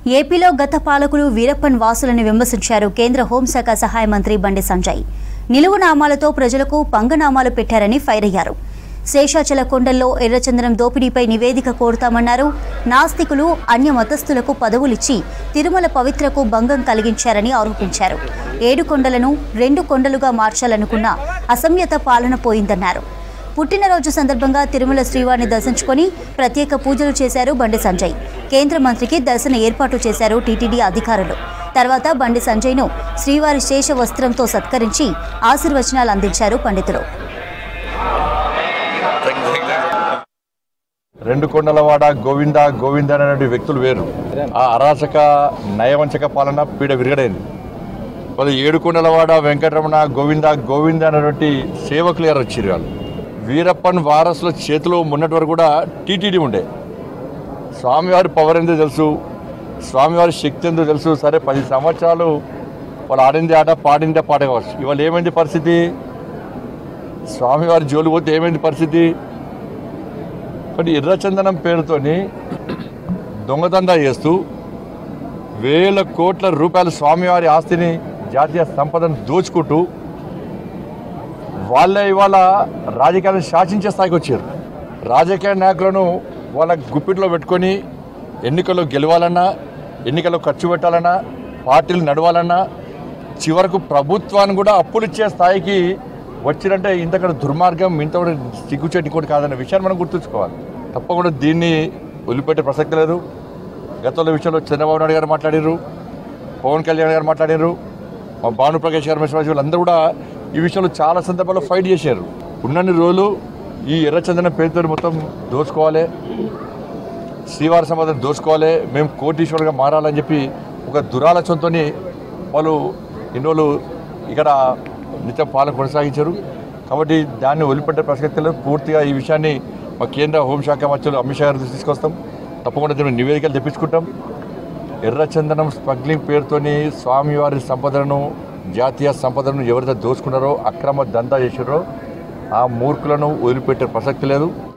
ఏపీలో గత పాలకులు వీరప్పన్ వాసులను విమర్శించారు కేంద్ర హోంశాఖ సహాయ మంత్రి బండి సంజయ్ నిలువు నామాలతో ప్రజలకు పంగనామాలు పెట్టారని ఫైర్ అయ్యారు శేషాచల కొండల్లో ఎర్రచందనం దోపిడీపై నివేదిక కోరుతామన్నారు నాస్తికులు అన్య మతస్థులకు పదవులిచ్చి తిరుమల పవిత్రకు భంగం కలిగించారని ఆరోపించారు ఏడు కొండలను రెండు కొండలుగా మార్చాలనుకున్న అసమ్యత పాలన పోయిందన్నారు పుట్టినరోజు సందర్భంగా తిరుమల శ్రీవారిని దర్శించుకొని ప్రత్యేక పూజలు చేశారు బండి సంజయ్ కేంద్ర మంత్రికి దర్శన ఏర్పాటు చేశారు టీటీడీ అధికారులు తర్వాత బండి సంజయ్ను శ్రీవారి శేష వస్త్రంతో సత్కరించి ఆశీర్వచనాలు అందించారు పండితులు రెండు కొండలవాడ గోవింద గోవింద అనేటువంటి వ్యక్తులు వేరు ఆ అరాచక నయవంచక పాలన పీడ విరగడైంది వాళ్ళు ఏడు కొండలవాడ వెంకటరమణ గోవింద గోవింద అనేటువంటి సేవకులు ఎవరు వచ్చారు వాళ్ళు వీరప్పన్ వారసుల చేతిలో ఉన్నటి వరకు కూడా టీటీడీ ఉండే స్వామివారి పవర్ ఎంతో తెలుసు స్వామివారి శక్తి ఎంతో తెలుసు సరే పది సంవత్సరాలు వాళ్ళు ఆడింది ఆట పాడిందే పాట కావచ్చు ఇవాళ ఏమైంది పరిస్థితి స్వామివారి జోలు పోతే ఏమైంది పరిస్థితి కాబట్టి ఎర్రచందనం పేరుతోని దొంగదందా చేస్తూ వేల కోట్ల రూపాయల స్వామివారి ఆస్తిని జాతీయ సంపదను దోచుకుంటూ వాళ్ళే ఇవాళ రాజకీయాలను శాసించే స్థాయికి వచ్చారు రాజకీయ నాయకులను వాళ్ళ గుప్పిట్లో పెట్టుకొని ఎన్నికల్లో గెలవాలన్నా ఎన్నికల్లో ఖర్చు పెట్టాలన్నా పార్టీలు నడవాలన్నా చివరకు ప్రభుత్వాన్ని కూడా అప్పులు ఇచ్చే స్థాయికి వచ్చినంటే ఇంతకన్నా దుర్మార్గం ఇంత కూడా సిగ్గుచేటి కూడా కాదన్న విషయాన్ని మనం గుర్తుంచుకోవాలి తప్పకుండా దీన్ని వదిలిపెట్టే ప్రసక్తి లేదు గతంలో విషయంలో చంద్రబాబు నాయుడు గారు మాట్లాడారు పవన్ కళ్యాణ్ గారు మాట్లాడారు మా భాను ప్రకాష్ గారు మెస్వాజీ వీళ్ళందరూ కూడా ఈ విషయంలో చాలా సందర్భాల్లో ఫైట్ చేశారు ఉన్నన్ని రోజులు ఈ ఎర్రచందనం పేరుతో మొత్తం దోచుకోవాలి శ్రీవారి సంపదను దోచుకోవాలి మేము కోటీశ్వరులుగా మారాలని చెప్పి ఒక దురాలోచనతో వాళ్ళు ఇన్ని రోజులు ఇక్కడ నిత్యం పాలన కొనసాగించారు కాబట్టి దాన్ని వదిలిపెట్టే ప్రసక్తి లేదు పూర్తిగా ఈ విషయాన్ని మా కేంద్ర హోంశాఖ మంత్రులు అమిత్ షా గారి దృష్టికి తీసుకొస్తాం తప్పకుండా దీని నివేదికలు తెప్పించుకుంటాం ఎర్రచందనం స్మగ్లింగ్ పేరుతోని స్వామివారి సంపదను జాతీయ సంపదను ఎవరైతే దోచుకున్నారో అక్రమ దందా చేసారో ఆ మూర్ఖులను వదిలిపెట్టే ప్రసక్తి లేదు